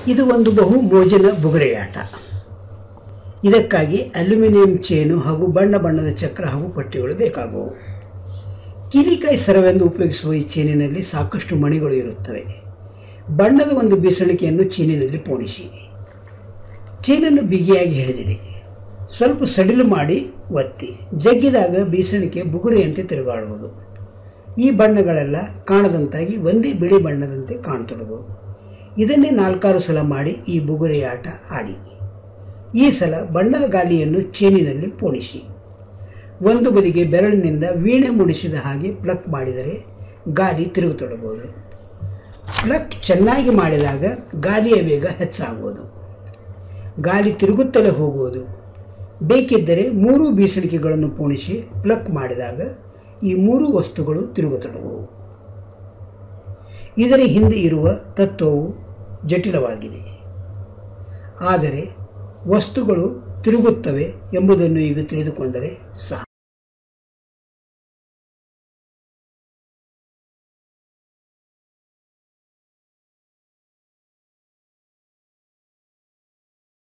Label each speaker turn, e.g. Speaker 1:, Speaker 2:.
Speaker 1: ಇದು ಒಂದು ಬಹು ಮೋಜಿನ ಬುಗುರೆಯಾಟ ಇದಕ್ಕಾಗಿ ಅಲ್ಯೂಮಿನಿಯಂ ಚೇನು ಹಾಗೂ ಬಣ್ಣ ಬಣ್ಣದ ಚಕ್ರ ಹಾಗೂ ಪಟ್ಟಿಗಳು ಬೇಕಾಗುವು ಕೀಲಿಕಾಯಿ ಸರವೆಂದು ಉಪಯೋಗಿಸುವ ಈ ಚೇನಿನಲ್ಲಿ ಸಾಕಷ್ಟು ಮಣಿಗಳು ಇರುತ್ತವೆ ಬಣ್ಣದ ಒಂದು ಬೀಸಣಿಕೆಯನ್ನು ಚೀನಿನಲ್ಲಿ ಪೋಣಿಸಿ ಚೀನನ್ನು ಬಿಗಿಯಾಗಿ ಹಿಡಿದಿಡಿ ಸ್ವಲ್ಪ ಸಡಿಲು ಮಾಡಿ ಒತ್ತಿ ಜಗ್ಗಿದಾಗ ಬೀಸಣಿಕೆ ಬುಗುರೆಯಂತೆ ತಿರುಗಾಡುವುದು ಈ ಬಣ್ಣಗಳೆಲ್ಲ ಕಾಣದಂತಾಗಿ ಒಂದೇ ಬಿಳಿ ಬಣ್ಣದಂತೆ ಕಾಣತೊಡಗು ಇದನ್ನೇ ನಾಲ್ಕಾರು ಸಲ ಮಾಡಿ ಈ ಬುಗುರೆಯ ಆಟ ಆಡಿ ಈ ಸಲ ಬಣ್ಣದ ಗಾಲಿಯನ್ನು ಚೇನಿನಲ್ಲಿ ಪೋಣಿಸಿ ಒಂದು ಬದಿಗೆ ಬೆರಳಿನಿಂದ ವೀಣೆ ಮುಣಿಸಿದ ಹಾಗೆ ಪ್ಲಕ್ ಮಾಡಿದರೆ ಗಾಲಿ ತಿರುಗತೊಡಬಹುದು ಪ್ಲಕ್ ಚೆನ್ನಾಗಿ ಮಾಡಿದಾಗ ಗಾಲಿಯ ವೇಗ ಹೆಚ್ಚಾಗುವುದು ಗಾಲಿ ತಿರುಗುತ್ತಲೇ ಹೋಗುವುದು ಬೇಕಿದ್ದರೆ ಮೂರು ಬೀಸಣಿಕೆಗಳನ್ನು ಪೋಣಿಸಿ ಪ್ಲಕ್ ಮಾಡಿದಾಗ ಈ ಮೂರು ವಸ್ತುಗಳು ತಿರುಗತೊಡಗುವು ಇದರ ಹಿಂದೆ ಇರುವ ತತ್ವವು ಜಟಿಲವಾಗಿದೆ ಆದರೆ ವಸ್ತುಗಳು ತಿರುಗುತ್ತವೆ ಎಂಬುದನ್ನು ಈಗ ತಿಳಿದುಕೊಂಡರೆ ಸಾಕು